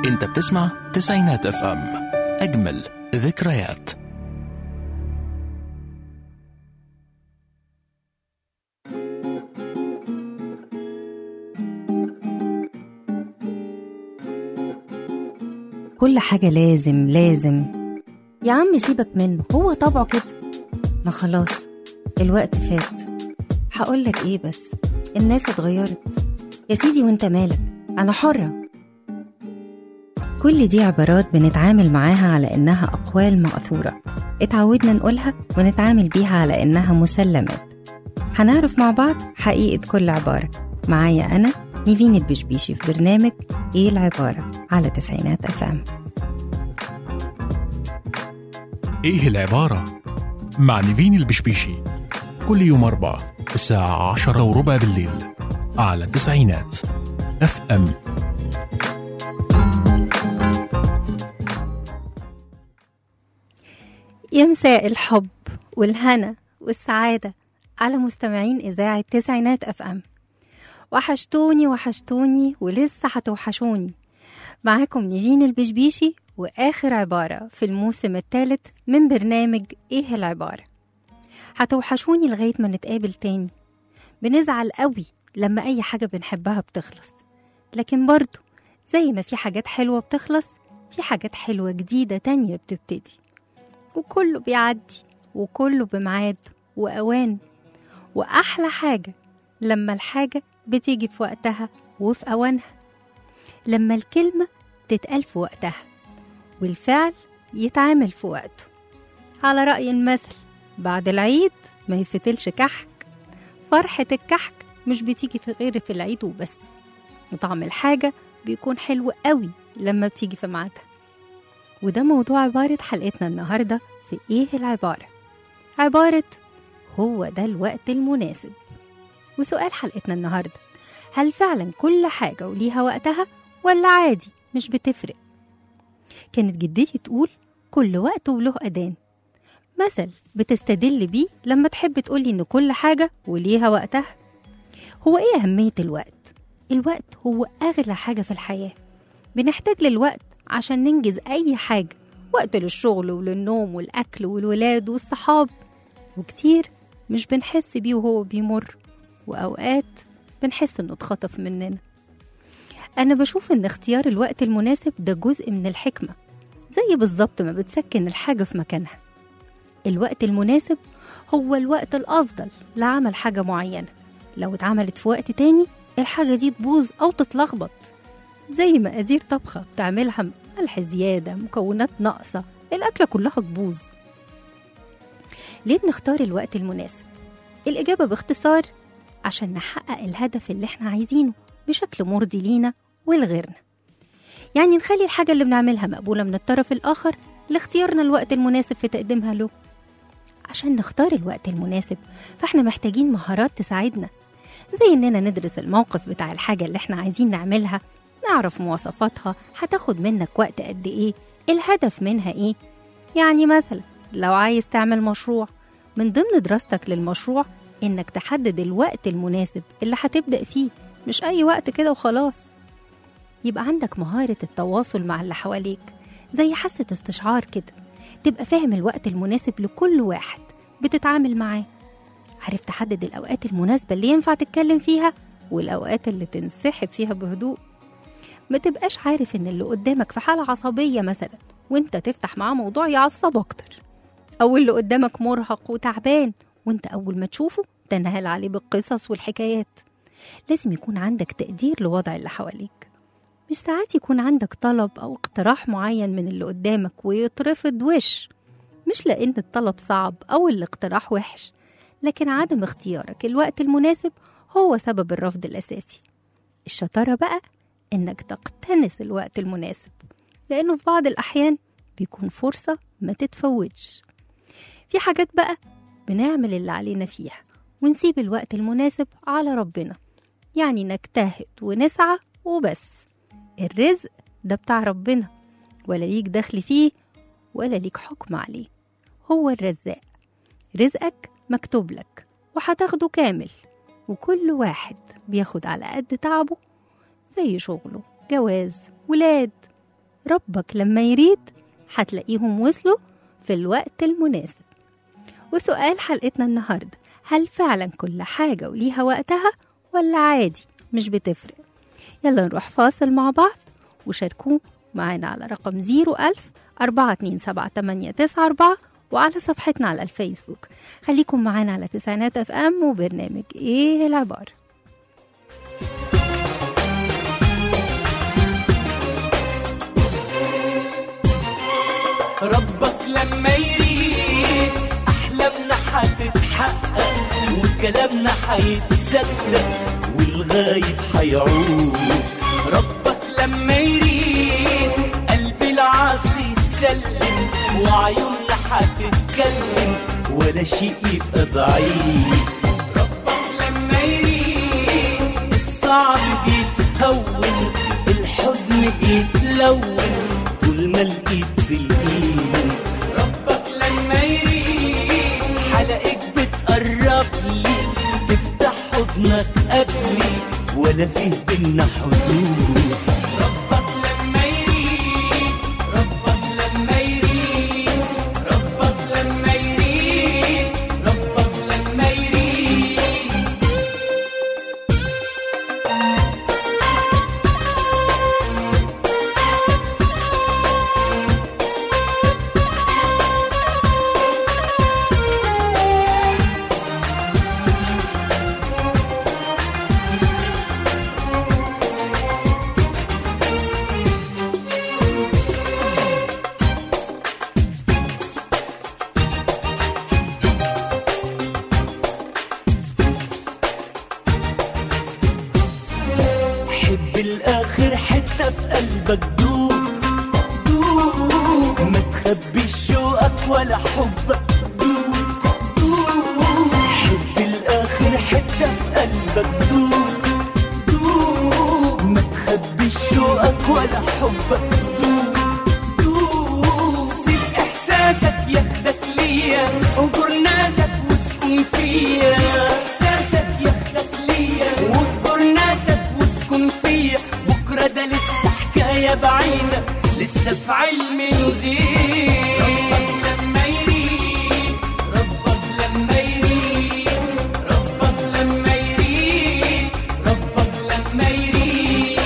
انت بتسمع تسعينات اف ام اجمل ذكريات كل حاجة لازم لازم يا عم سيبك منه هو طبعه كده ما خلاص الوقت فات هقولك ايه بس الناس اتغيرت يا سيدي وانت مالك انا حرة كل دي عبارات بنتعامل معاها على انها اقوال مأثورة اتعودنا نقولها ونتعامل بيها على انها مسلمات هنعرف مع بعض حقيقة كل عبارة معايا أنا نيفين البشبيشي في برنامج إيه العبارة على تسعينات أف أم ايه العبارة؟ مع نيفين البشبيشي كل يوم أربعة الساعة عشرة وربع بالليل على تسعينات اف ام يا مساء الحب والهنا والسعادة على مستمعين إذاعة تسعينات أف أم وحشتوني وحشتوني ولسه هتوحشوني معاكم نيفين البشبيشي وآخر عبارة في الموسم الثالث من برنامج إيه العبارة هتوحشوني لغاية ما نتقابل تاني بنزعل قوي لما أي حاجة بنحبها بتخلص لكن برضو زي ما في حاجات حلوة بتخلص في حاجات حلوة جديدة تانية بتبتدي وكله بيعدي وكله بميعاد وأوان وأحلى حاجة لما الحاجة بتيجي في وقتها وفي أوانها لما الكلمة تتقال في وقتها والفعل يتعامل في وقته على رأي المثل بعد العيد ما يتفتلش كحك فرحة الكحك مش بتيجي في غير في العيد وبس وطعم الحاجة بيكون حلو قوي لما بتيجي في ميعادها وده موضوع عبارة حلقتنا النهاردة في إيه العبارة عبارة هو ده الوقت المناسب وسؤال حلقتنا النهاردة هل فعلا كل حاجة وليها وقتها ولا عادي مش بتفرق كانت جدتي تقول كل وقت وله أذان مثل بتستدل بيه لما تحب تقولي إن كل حاجة وليها وقتها هو إيه أهمية الوقت؟ الوقت هو أغلى حاجة في الحياة بنحتاج للوقت عشان ننجز أي حاجة وقت للشغل وللنوم والأكل والولاد والصحاب وكتير مش بنحس بيه وهو بيمر وأوقات بنحس إنه اتخطف مننا أنا بشوف إن اختيار الوقت المناسب ده جزء من الحكمة زي بالظبط ما بتسكن الحاجة في مكانها الوقت المناسب هو الوقت الأفضل لعمل حاجة معينة لو اتعملت في وقت تاني الحاجة دي تبوظ أو تتلخبط زي مقادير طبخة بتعملها ملح زيادة مكونات ناقصة الأكلة كلها تبوظ ليه بنختار الوقت المناسب؟ الإجابة باختصار عشان نحقق الهدف اللي احنا عايزينه بشكل مرضي لينا ولغيرنا يعني نخلي الحاجة اللي بنعملها مقبولة من الطرف الآخر لاختيارنا الوقت المناسب في تقديمها له عشان نختار الوقت المناسب فاحنا محتاجين مهارات تساعدنا زي إننا ندرس الموقف بتاع الحاجة اللي احنا عايزين نعملها نعرف مواصفاتها هتاخد منك وقت قد ايه الهدف منها ايه يعني مثلا لو عايز تعمل مشروع من ضمن دراستك للمشروع انك تحدد الوقت المناسب اللي هتبدأ فيه مش اي وقت كده وخلاص يبقى عندك مهارة التواصل مع اللي حواليك زي حاسة استشعار كده تبقى فاهم الوقت المناسب لكل واحد بتتعامل معاه عارف تحدد الأوقات المناسبة اللي ينفع تتكلم فيها والأوقات اللي تنسحب فيها بهدوء ما تبقاش عارف ان اللي قدامك في حالة عصبية مثلا وانت تفتح معاه موضوع يعصبه اكتر او اللي قدامك مرهق وتعبان وانت اول ما تشوفه تنهال عليه بالقصص والحكايات لازم يكون عندك تقدير لوضع اللي حواليك مش ساعات يكون عندك طلب او اقتراح معين من اللي قدامك ويترفض وش مش لان الطلب صعب او الاقتراح وحش لكن عدم اختيارك الوقت المناسب هو سبب الرفض الاساسي الشطارة بقى إنك تقتنس الوقت المناسب لأنه في بعض الأحيان بيكون فرصة ما تتفوتش في حاجات بقى بنعمل اللي علينا فيها ونسيب الوقت المناسب على ربنا يعني نجتهد ونسعى وبس الرزق ده بتاع ربنا ولا ليك دخل فيه ولا ليك حكم عليه هو الرزاق رزقك مكتوب لك وهتاخده كامل وكل واحد بياخد على قد تعبه زي شغله جواز ولاد ربك لما يريد هتلاقيهم وصلوا في الوقت المناسب وسؤال حلقتنا النهاردة هل فعلا كل حاجة وليها وقتها ولا عادي مش بتفرق يلا نروح فاصل مع بعض وشاركوه معانا على رقم 01000 427 وعلى صفحتنا على الفيسبوك خليكم معانا على تسعينات اف ام وبرنامج ايه العبارة ربك لما يريد أحلامنا هتتحقق وكلامنا هيتصدق والغايب هيعود ربك لما يريد قلب العاصي يسلم وعيوننا هتتكلم ولا شيء يبقى بعيد ربك لما يريد الصعب بيتهون الحزن بيتلون طول ما الايد في الايد ربك لما يريد حلقك بتقرب لي تفتح حضنك قبلي ولا فيه بينا حدود ربك لما يريد ربك لما يريد ربك لما يريد ربك لما يريد حب الاخر حتة في قلبك دوب دوب ما تخبيش شوقك ولا حبك دوب دوب حب الاخر حتة في قلبك دوب دوب ما تخبيش شوقك ولا حبك دوب دوب سيب احساسك ياخدك ليا وجر ناسك واسكن فيا احساسك ياخدك ليا وجر ناسك واسكن فيا بكره ده لسه حكايه بعيده لسه في علم الغيب ربك لما يريد ربك لما يريد ربك لما يريد ربك لما يريد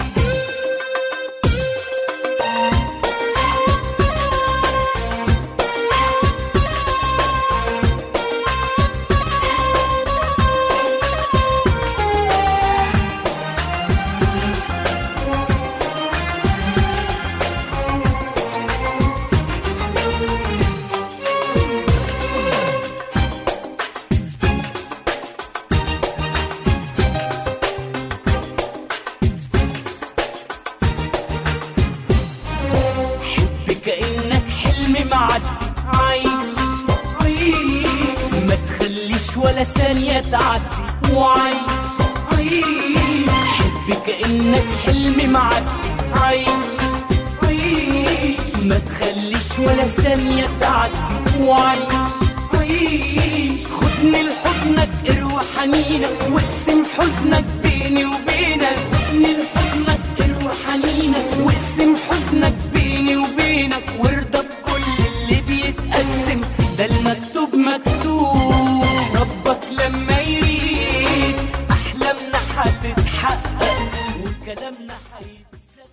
حب كأنك حلم معدي عايش عيش ما تخليش ولا ثانية تعدي وعيش عيش حب كأنك حلم معدي عايش عيش ما تخليش ولا ثانية تعدي وعيش عيش خدني لحضنك اروى حنينك واقسم حزنك بيني وبينك خدني لحضنك اروى حنينك واقسم حزنك بيني وبينك وارضى بكل اللي بيتقسم ده المكتوب مكتوب ربك لما يريد احلامنا هتتحقق وكلامنا هيتصدق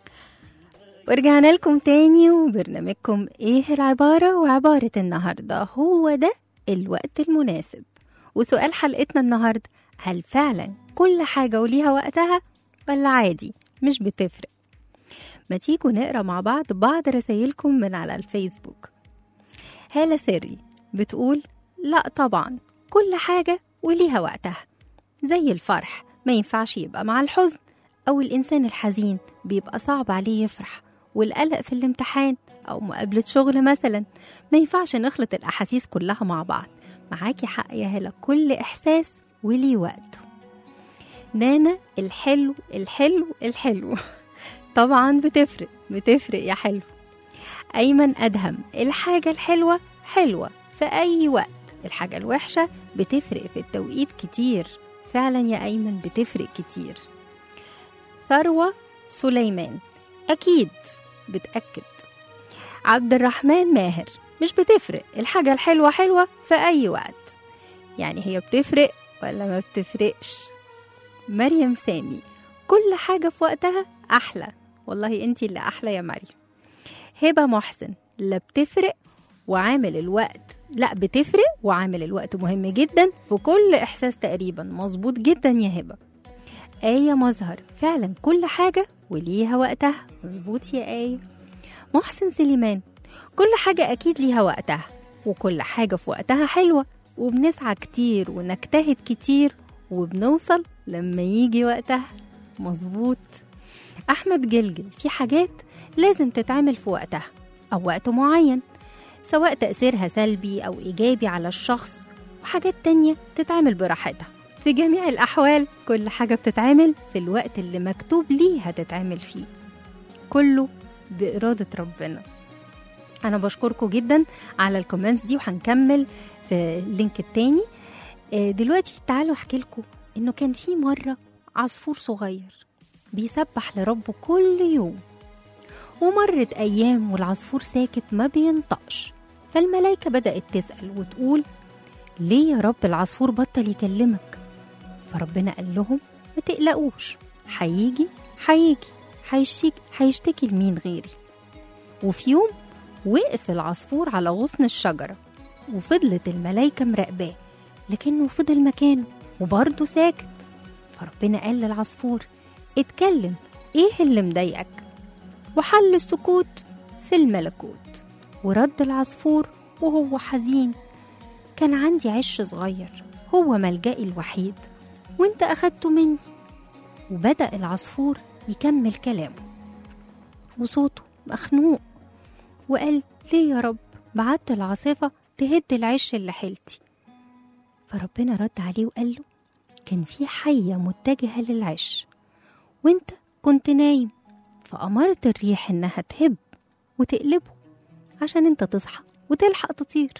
ورجعنا لكم تاني وبرنامجكم ايه العبارة وعبارة النهاردة هو ده الوقت المناسب وسؤال حلقتنا النهاردة هل فعلا كل حاجة وليها وقتها ولا عادي مش بتفرق ما تيجوا نقرا مع بعض بعض رسايلكم من على الفيسبوك هالة سري بتقول لا طبعا كل حاجة وليها وقتها زي الفرح ما ينفعش يبقى مع الحزن أو الإنسان الحزين بيبقى صعب عليه يفرح والقلق في الامتحان أو مقابلة شغل مثلا ما ينفعش نخلط الأحاسيس كلها مع بعض معاكي حق يا هلا كل إحساس وليه وقته نانا الحلو الحلو الحلو طبعا بتفرق بتفرق يا حلو أيمن أدهم الحاجة الحلوة حلوة في أي وقت الحاجة الوحشة بتفرق في التوقيت كتير فعلا يا أيمن بتفرق كتير ثروة سليمان أكيد بتأكد عبد الرحمن ماهر مش بتفرق الحاجة الحلوة حلوة في أي وقت يعني هي بتفرق ولا ما بتفرقش مريم سامي كل حاجة في وقتها أحلى والله أنتي اللي أحلى يا مريم هبة محسن لا بتفرق وعامل الوقت لا بتفرق وعامل الوقت مهم جدا في كل إحساس تقريبا مظبوط جدا يا هبة آية مظهر فعلا كل حاجة وليها وقتها مظبوط يا آية محسن سليمان كل حاجة أكيد ليها وقتها وكل حاجة في وقتها حلوة وبنسعى كتير ونجتهد كتير وبنوصل لما يجي وقتها مظبوط أحمد جلجل في حاجات لازم تتعمل في وقتها أو وقت معين سواء تأثيرها سلبي أو إيجابي على الشخص وحاجات تانية تتعمل براحتها في جميع الأحوال كل حاجة بتتعمل في الوقت اللي مكتوب ليها تتعمل فيه كله بإرادة ربنا أنا بشكركم جدا على الكومنتس دي وهنكمل في اللينك التاني آه، دلوقتي تعالوا أحكي لكم إنه كان في مرة عصفور صغير بيسبح لربه كل يوم ومرت أيام والعصفور ساكت ما بينطقش فالملايكة بدأت تسأل وتقول ليه يا رب العصفور بطل يكلمك فربنا قال لهم ما تقلقوش هيجي هيجي هيشتكي هيشتكي لمين غيري وفي يوم وقف العصفور على غصن الشجرة وفضلت الملايكة مراقباه لكنه فضل مكانه وبرضه ساكت فربنا قال للعصفور اتكلم ايه اللي مضايقك وحل السكوت في الملكوت ورد العصفور وهو حزين كان عندي عش صغير هو ملجئي الوحيد وانت أخدته مني وبدأ العصفور يكمل كلامه وصوته مخنوق وقال ليه يا رب بعت العاصفة تهد العش اللي حيلتي فربنا رد عليه وقال له كان في حية متجهة للعش وانت كنت نايم فأمرت الريح إنها تهب وتقلبه عشان انت تصحى وتلحق تطير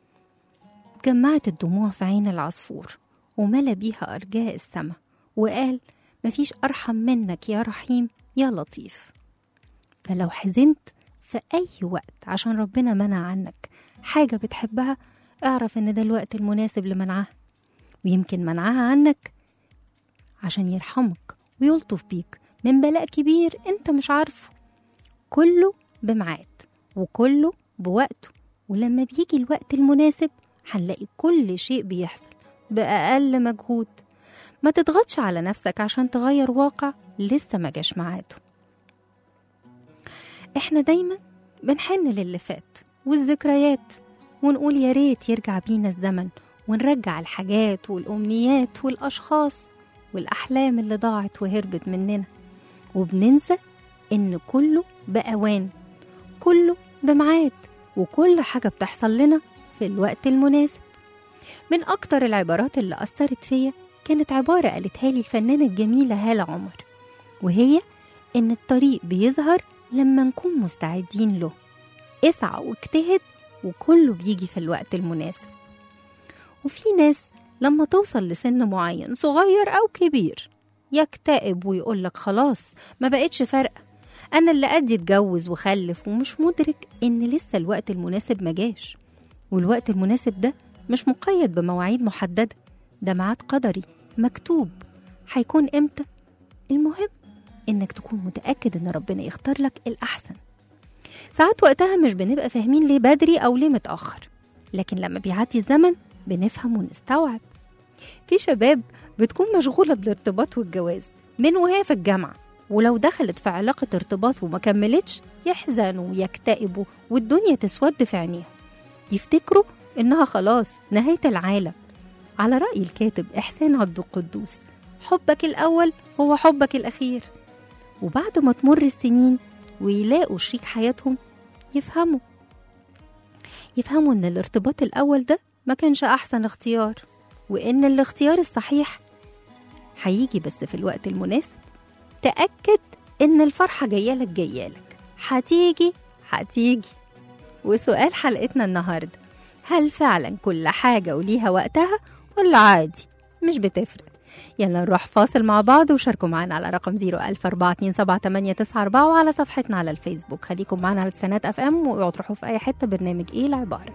جمعت الدموع في عين العصفور وملى بيها أرجاء السما وقال مفيش أرحم منك يا رحيم يا لطيف فلو حزنت في أي وقت عشان ربنا منع عنك حاجة بتحبها اعرف إن ده الوقت المناسب لمنعها ويمكن منعها عنك عشان يرحمك ويلطف بيك من بلاء كبير انت مش عارفه كله بميعاد وكله بوقته ولما بيجي الوقت المناسب هنلاقي كل شيء بيحصل بأقل مجهود ما تضغطش على نفسك عشان تغير واقع لسه ما جاش ميعاده احنا دايما بنحن للي فات والذكريات ونقول يا ريت يرجع بينا الزمن ونرجع الحاجات والأمنيات والأشخاص والأحلام اللي ضاعت وهربت مننا وبننسى إن كله بأوان كله بميعاد وكل حاجة بتحصل لنا في الوقت المناسب من أكتر العبارات اللي أثرت فيا كانت عبارة قالتها لي الفنانة الجميلة هالة عمر وهي إن الطريق بيظهر لما نكون مستعدين له اسعى واجتهد وكله بيجي في الوقت المناسب وفي ناس لما توصل لسن معين صغير أو كبير يكتئب ويقولك خلاص ما بقتش فارقة أنا اللي قد اتجوز وخلف ومش مدرك إن لسه الوقت المناسب ما جاش والوقت المناسب ده مش مقيد بمواعيد محددة ده ميعاد قدري مكتوب هيكون امتى المهم انك تكون متأكد ان ربنا يختار لك الأحسن ساعات وقتها مش بنبقى فاهمين ليه بدري أو ليه متأخر لكن لما بيعدي الزمن بنفهم ونستوعب في شباب بتكون مشغولة بالارتباط والجواز من وهي في الجامعة ولو دخلت في علاقة ارتباط وما كملتش يحزنوا ويكتئبوا والدنيا تسود في عينيهم يفتكروا إنها خلاص نهاية العالم على رأي الكاتب إحسان عبد القدوس حبك الأول هو حبك الأخير وبعد ما تمر السنين ويلاقوا شريك حياتهم يفهموا يفهموا إن الارتباط الأول ده ما كانش أحسن اختيار وإن الاختيار الصحيح هيجي بس في الوقت المناسب تأكد إن الفرحة جايالك جايالك هتيجي هتيجي وسؤال حلقتنا النهاردة هل فعلا كل حاجة وليها وقتها ولا عادي مش بتفرق يلا نروح فاصل مع بعض وشاركوا معنا على رقم 004278994 وعلى صفحتنا على الفيسبوك خليكم معنا على السنات اف ام واوعوا تروحوا في اي حته برنامج ايه العباره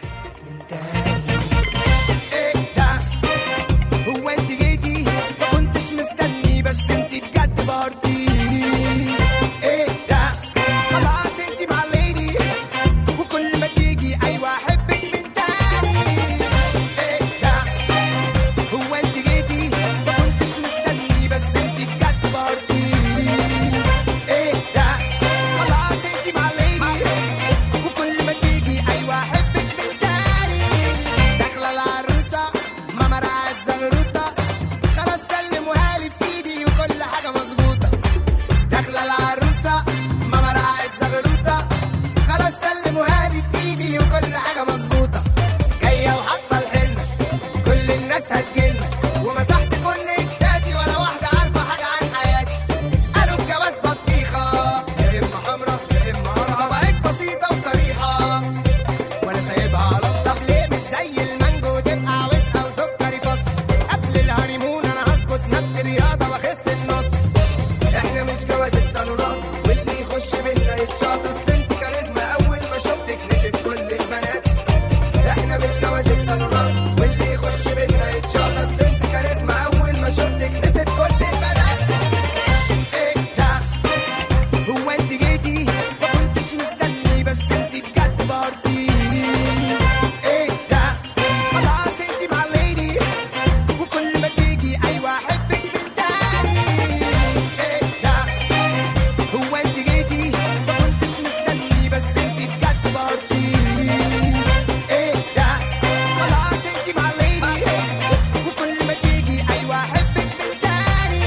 ايه ده هو انت جيتي ما كنتش مستني بس انت بجد بهرتيني ايه ده خلاص انت معليني وكل ما تيجي ايوه احبك من تاني ايه ده هو انت جيتي ما كنتش مستني بس انت بجد بهرتيني ايه ده خلاص انت معليني وكل ما تيجي ايوه احبك من تاني داخله العروسه ماما رعت زغروطه خلاص سلموها لي في ايدي وكل حاجه مظبوطه داخله العروسه ماما رعت زغروطه خلاص سلموها لي في ايدي وكل حاجه مظبوطه جايه وحاطه الحنه كل الناس هتجيلنا ومسحت كل اجسادي ولا واحده عارفه حاجه عن حياتي قالوا الجواز بطيخه يا اما حمرا يا اما قرعه بقت بسيطه وصريحه وانا سايبها على الله ليه مش زي المانجو تبقى وسقه وسكري فص قبل الهانيمون انا هظبط نفسي رياضه واخس النص احنا مش جوازة صالونات واللي يخش بينا يتشاط اصل انت كاريزما اول ما شفتك نسيت كل البنات احنا مش جوازة صالونات واللي يخش بينا يتشاط اصل انت كاريزما اول ما شفتك نسيت كل البنات ايه ده هو انت جيتي ما كنتش مستني بس انت بجد بهرتيني ايه ده خلاص انت معليني وكل ما تيجي ايوه احبك من تاني ايه ده هو انت جيتي ما كنتش مستني بس انت بجد بهرتيني ايه ده خلاص انت معليني وكل ما تيجي ايوه احبك من تاني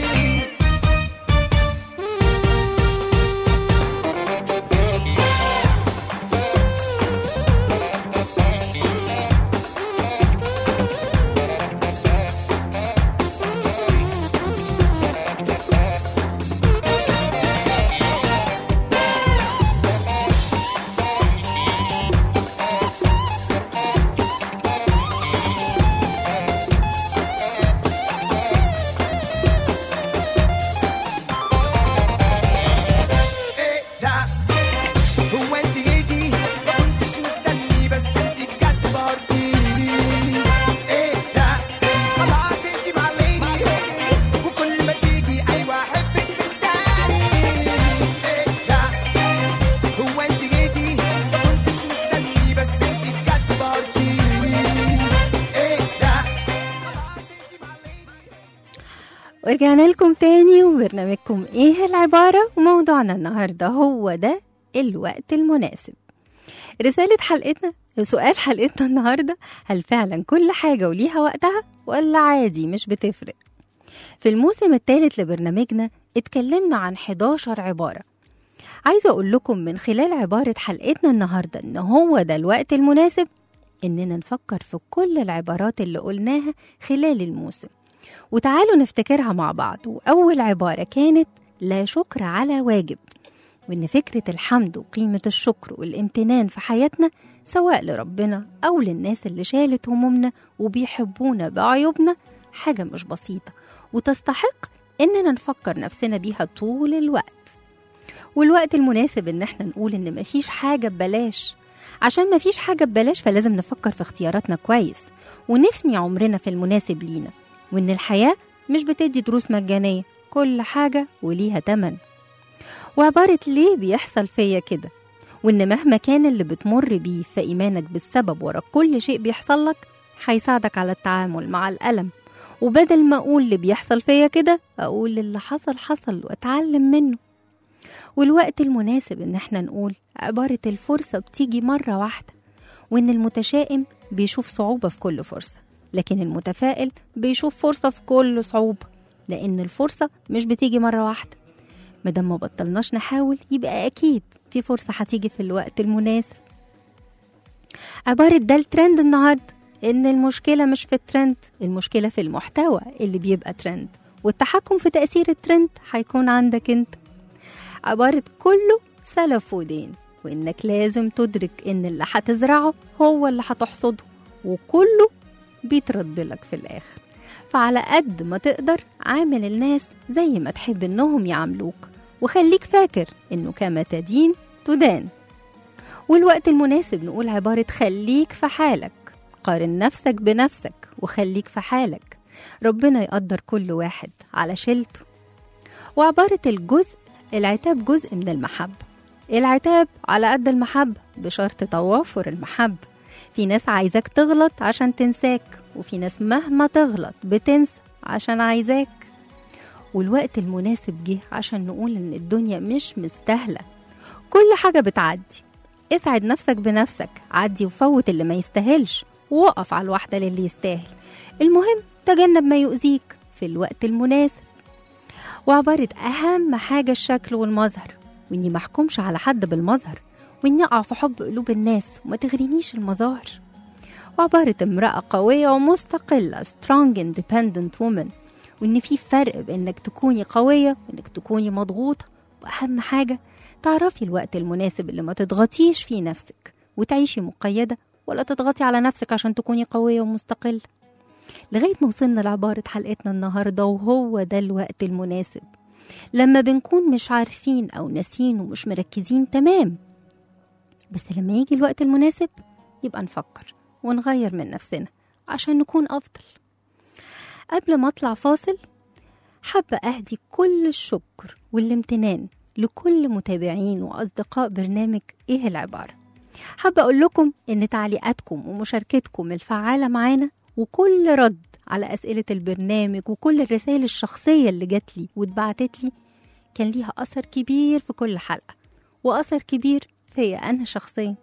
ايه ده هو انت جيتي ما كنتش مستني بس انت بجد بهرتيني ايه ده خلاص انت معليني وكل ما تيجي ايوه احبك من تاني ايه ده هو انت جيتي ما كنتش مستني بس انت بجد بهرتيني ايه ده خلاص انت معليني ورجعنا لكم تاني وبرنامجكم ايه العبارة وموضوعنا النهاردة هو ده الوقت المناسب رسالة حلقتنا سؤال حلقتنا النهاردة هل فعلا كل حاجة وليها وقتها ولا عادي مش بتفرق في الموسم الثالث لبرنامجنا اتكلمنا عن 11 عبارة عايزة أقول لكم من خلال عبارة حلقتنا النهاردة إن هو ده الوقت المناسب إننا نفكر في كل العبارات اللي قلناها خلال الموسم وتعالوا نفتكرها مع بعض وأول عبارة كانت لا شكر على واجب وإن فكرة الحمد وقيمة الشكر والامتنان في حياتنا سواء لربنا أو للناس اللي شالت همومنا وبيحبونا بعيوبنا حاجة مش بسيطة وتستحق إننا نفكر نفسنا بيها طول الوقت والوقت المناسب إن احنا نقول إن مفيش حاجة ببلاش عشان مفيش حاجة ببلاش فلازم نفكر في اختياراتنا كويس ونفني عمرنا في المناسب لينا وإن الحياة مش بتدي دروس مجانية كل حاجة وليها تمن وعبارة ليه بيحصل فيا كده وإن مهما كان اللي بتمر بيه فإيمانك بالسبب ورا كل شيء بيحصل لك هيساعدك على التعامل مع الألم وبدل ما أقول اللي بيحصل فيا كده أقول اللي حصل حصل وأتعلم منه والوقت المناسب إن احنا نقول عبارة الفرصة بتيجي مرة واحدة وإن المتشائم بيشوف صعوبة في كل فرصة لكن المتفائل بيشوف فرصة في كل صعوبة لأن الفرصة مش بتيجي مرة واحدة مادام ما بطلناش نحاول يبقى أكيد في فرصة هتيجي في الوقت المناسب عبارة ده الترند النهاردة إن المشكلة مش في الترند المشكلة في المحتوى اللي بيبقى ترند والتحكم في تأثير الترند هيكون عندك انت عبارة كله سلف ودين وإنك لازم تدرك إن اللي هتزرعه هو اللي هتحصده وكله بيترد لك في الآخر فعلى قد ما تقدر عامل الناس زي ما تحب إنهم يعاملوك وخليك فاكر إنه كما تدين تدان والوقت المناسب نقول عبارة خليك في حالك قارن نفسك بنفسك وخليك في حالك ربنا يقدر كل واحد على شيلته وعبارة الجزء العتاب جزء من المحبة العتاب على قد المحبة بشرط توافر المحبة في ناس عايزاك تغلط عشان تنساك وفي ناس مهما تغلط بتنسى عشان عايزاك والوقت المناسب جه عشان نقول ان الدنيا مش مستاهلة كل حاجة بتعدي اسعد نفسك بنفسك عدي وفوت اللي ما يستاهلش ووقف على الواحدة للي يستاهل المهم تجنب ما يؤذيك في الوقت المناسب وعبارة أهم حاجة الشكل والمظهر وإني محكومش على حد بالمظهر وإني أقع في حب قلوب الناس وما تغرينيش المظاهر وعبارة امرأة قوية ومستقلة strong independent woman وإن في فرق بإنك تكوني قوية وإنك تكوني مضغوطة وأهم حاجة تعرفي الوقت المناسب اللي ما تضغطيش فيه نفسك وتعيشي مقيدة ولا تضغطي على نفسك عشان تكوني قوية ومستقلة لغاية ما وصلنا لعبارة حلقتنا النهاردة وهو ده الوقت المناسب لما بنكون مش عارفين أو ناسين ومش مركزين تمام بس لما يجي الوقت المناسب يبقى نفكر ونغير من نفسنا عشان نكون أفضل قبل ما أطلع فاصل حابة أهدي كل الشكر والامتنان لكل متابعين وأصدقاء برنامج إيه العبارة حابة أقول لكم إن تعليقاتكم ومشاركتكم الفعالة معانا وكل رد على أسئلة البرنامج وكل الرسائل الشخصية اللي جات لي واتبعتت لي كان ليها أثر كبير في كل حلقة وأثر كبير فيا أنا شخصيا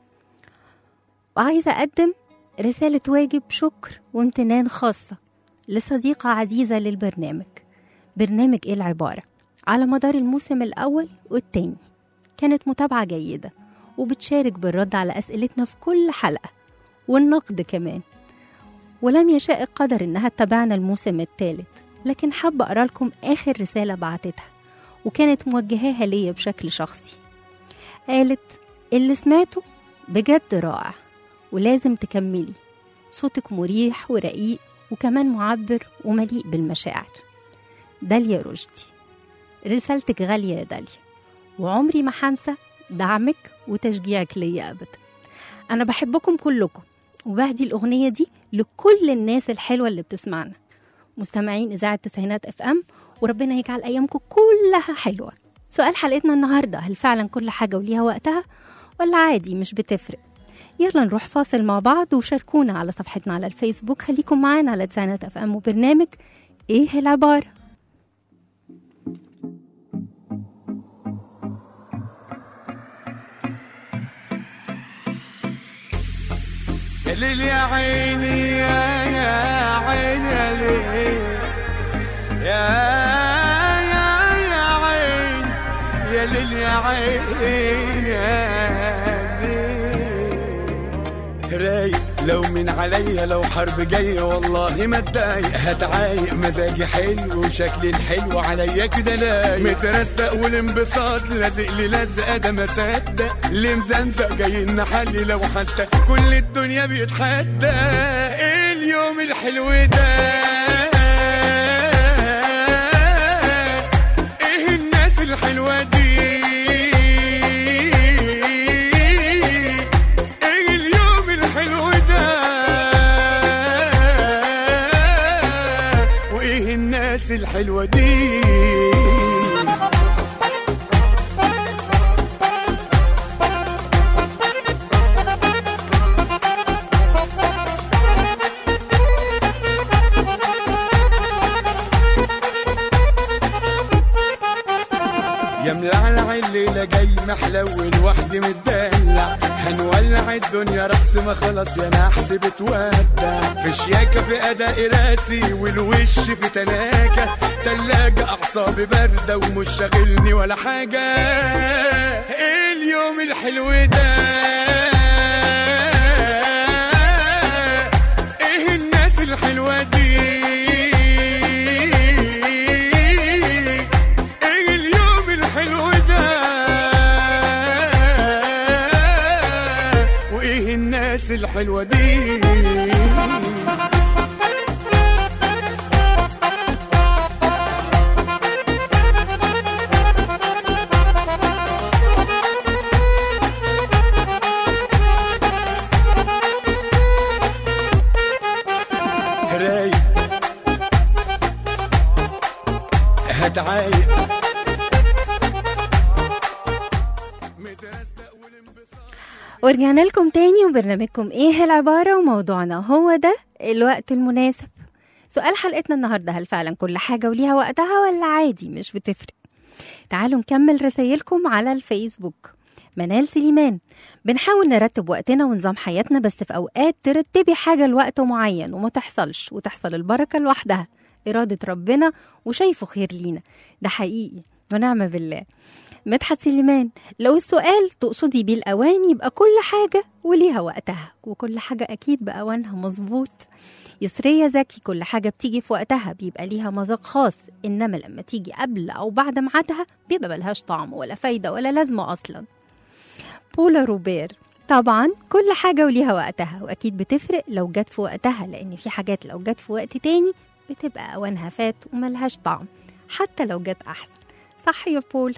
وعايزة أقدم رسالة واجب شكر وامتنان خاصة لصديقة عزيزة للبرنامج برنامج إيه العبارة على مدار الموسم الأول والتاني كانت متابعة جيدة وبتشارك بالرد على أسئلتنا في كل حلقة والنقد كمان ولم يشاء القدر إنها تتابعنا الموسم الثالث لكن حابة أقرأ لكم آخر رسالة بعتتها وكانت موجهاها ليا بشكل شخصي قالت اللي سمعته بجد رائع ولازم تكملي صوتك مريح ورقيق وكمان معبر ومليء بالمشاعر داليا رشدي رسالتك غالية يا داليا وعمري ما هنسى دعمك وتشجيعك ليا أبدا أنا بحبكم كلكم وبهدي الأغنية دي لكل الناس الحلوة اللي بتسمعنا مستمعين إذاعة تسعينات اف ام وربنا يجعل أيامكم كلها حلوة سؤال حلقتنا النهاردة هل فعلا كل حاجة وليها وقتها ولا عادي مش بتفرق يلا نروح فاصل مع بعض وشاركونا على صفحتنا على الفيسبوك خليكم معانا على تسعينات اف ام وبرنامج ايه العبارة يا ليل يا عيني يا يا عيني يا ليل يا يا يا عين يا ليل يا عين يا ليل رايق لو من عليا لو حرب جاية والله ما اتضايق هتعايق مزاجي حلو وشكلي الحلو عليا كده لايق مترستق والانبساط لازق لي لزقة ده ما صدق اللي مزمزق جاي نحلي لو حتى كل الدنيا بيتحدى ايه اليوم الحلو ده ايه الناس الحلوة دي ايه اليوم الحلو ده وايه الناس الحلوة دي يا ملعلع الليلة جاي محلول وحدي متدلع هنولع الدنيا رقص ما خلاص يا نحس بتودع في شياكة في أداء راسي والوش في تلاجة تلاجة أعصابي باردة ومش شاغلني ولا حاجة إيه اليوم الحلو ده إيه الناس الحلوة دي ايه اليوم الحلو ده وايه الناس الحلوه دي هتعايق مترستق والانبساط ورجعنا لكم تاني وبرنامجكم ايه العبارة وموضوعنا هو ده الوقت المناسب سؤال حلقتنا النهاردة هل فعلا كل حاجة وليها وقتها ولا عادي مش بتفرق تعالوا نكمل رسايلكم على الفيسبوك منال سليمان بنحاول نرتب وقتنا ونظام حياتنا بس في أوقات ترتبي حاجة لوقت معين وما تحصلش وتحصل البركة لوحدها إرادة ربنا وشايفه خير لينا ده حقيقي ونعم بالله مدحت سليمان لو السؤال تقصدي بيه الأوان يبقى كل حاجة وليها وقتها وكل حاجة أكيد بأوانها مظبوط يسرية زكي كل حاجة بتيجي في وقتها بيبقى ليها مذاق خاص إنما لما تيجي قبل أو بعد ميعادها بيبقى ملهاش طعم ولا فايدة ولا لازمة أصلا بولا روبير طبعا كل حاجة وليها وقتها وأكيد بتفرق لو جت في وقتها لأن في حاجات لو جت في وقت تاني بتبقى أوانها فات وملهاش طعم حتى لو جت أحسن صح يا بولا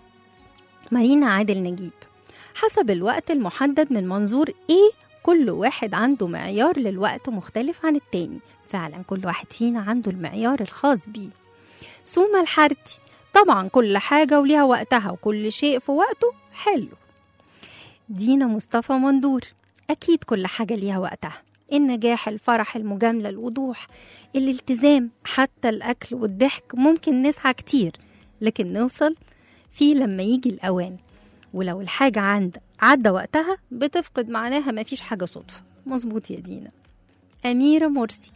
مارينا عادل نجيب حسب الوقت المحدد من منظور ايه كل واحد عنده معيار للوقت مختلف عن التاني فعلا كل واحد فينا عنده المعيار الخاص بيه سوما الحارتي طبعا كل حاجة وليها وقتها وكل شيء في وقته حلو دينا مصطفى مندور أكيد كل حاجة ليها وقتها النجاح الفرح المجاملة الوضوح الالتزام حتى الأكل والضحك ممكن نسعى كتير لكن نوصل فيه لما يجي الأوان ولو الحاجة عند عدى وقتها بتفقد معناها مفيش حاجة صدفة مظبوط يا دينا أميرة مرسي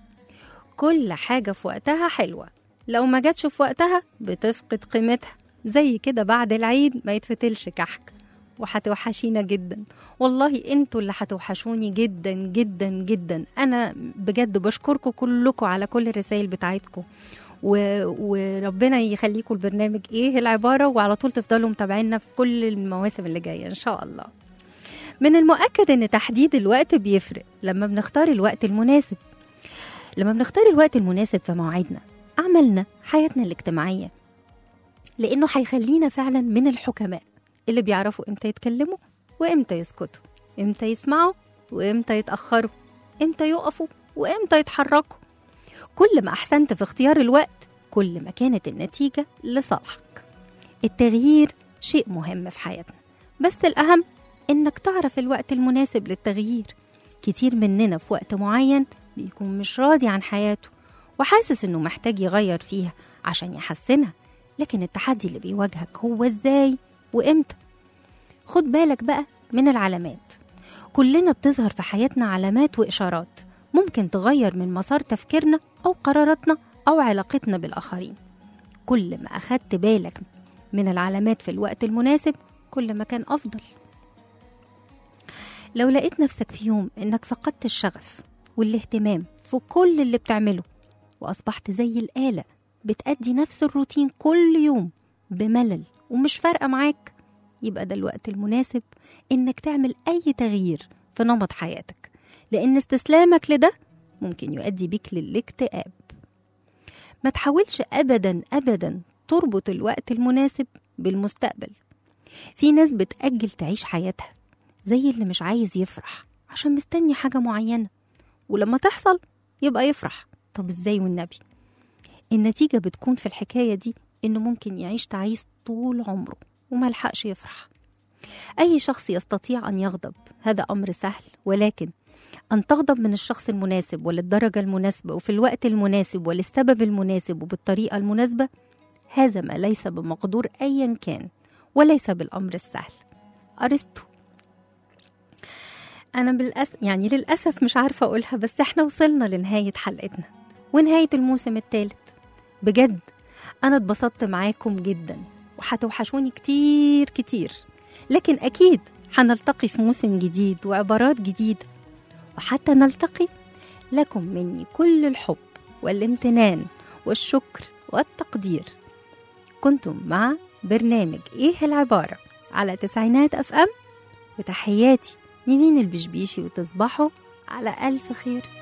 كل حاجة في وقتها حلوة لو ما جاتش في وقتها بتفقد قيمتها زي كده بعد العيد ما يتفتلش كحك وهتوحشينا جدا والله انتوا اللي هتوحشوني جدا جدا جدا انا بجد بشكركم كلكم على كل الرسائل بتاعتكم و... وربنا يخليكم البرنامج ايه العباره وعلى طول تفضلوا متابعينا في كل المواسم اللي جايه ان شاء الله من المؤكد ان تحديد الوقت بيفرق لما بنختار الوقت المناسب لما بنختار الوقت المناسب في مواعيدنا اعمالنا حياتنا الاجتماعيه لانه هيخلينا فعلا من الحكماء اللي بيعرفوا امتى يتكلموا وامتى يسكتوا امتى يسمعوا وامتى يتاخروا امتى يقفوا وامتى يتحركوا كل ما احسنت في اختيار الوقت كل ما كانت النتيجه لصالحك التغيير شيء مهم في حياتنا بس الاهم انك تعرف الوقت المناسب للتغيير كتير مننا في وقت معين بيكون مش راضي عن حياته وحاسس انه محتاج يغير فيها عشان يحسنها لكن التحدي اللي بيواجهك هو ازاي وامتى خد بالك بقى من العلامات كلنا بتظهر في حياتنا علامات وإشارات ممكن تغير من مسار تفكيرنا أو قراراتنا أو علاقتنا بالآخرين كل ما أخدت بالك من العلامات في الوقت المناسب كل ما كان أفضل لو لقيت نفسك في يوم إنك فقدت الشغف والاهتمام في كل اللي بتعمله وأصبحت زي الآلة بتأدي نفس الروتين كل يوم بملل ومش فارقة معاك يبقى ده الوقت المناسب إنك تعمل أي تغيير في نمط حياتك لأن استسلامك لده ممكن يؤدي بيك للاكتئاب ما تحاولش أبدا أبدا تربط الوقت المناسب بالمستقبل في ناس بتأجل تعيش حياتها زي اللي مش عايز يفرح عشان مستني حاجة معينة ولما تحصل يبقى يفرح طب ازاي والنبي النتيجة بتكون في الحكاية دي إنه ممكن يعيش تعيس طول عمره وملحقش يفرح أي شخص يستطيع أن يغضب هذا أمر سهل ولكن أن تغضب من الشخص المناسب وللدرجة المناسبة وفي الوقت المناسب وللسبب المناسب وبالطريقة المناسبة هذا ما ليس بمقدور أيا كان وليس بالأمر السهل أرسطو أنا بالأس... يعني للأسف مش عارفة أقولها بس إحنا وصلنا لنهاية حلقتنا ونهاية الموسم الثالث بجد أنا اتبسطت معاكم جدا وهتوحشوني كتير كتير لكن أكيد هنلتقي في موسم جديد وعبارات جديدة وحتى نلتقي لكم مني كل الحب والامتنان والشكر والتقدير كنتم مع برنامج إيه العبارة على تسعينات أف أم وتحياتي نيفين البشبيشي وتصبحوا على ألف خير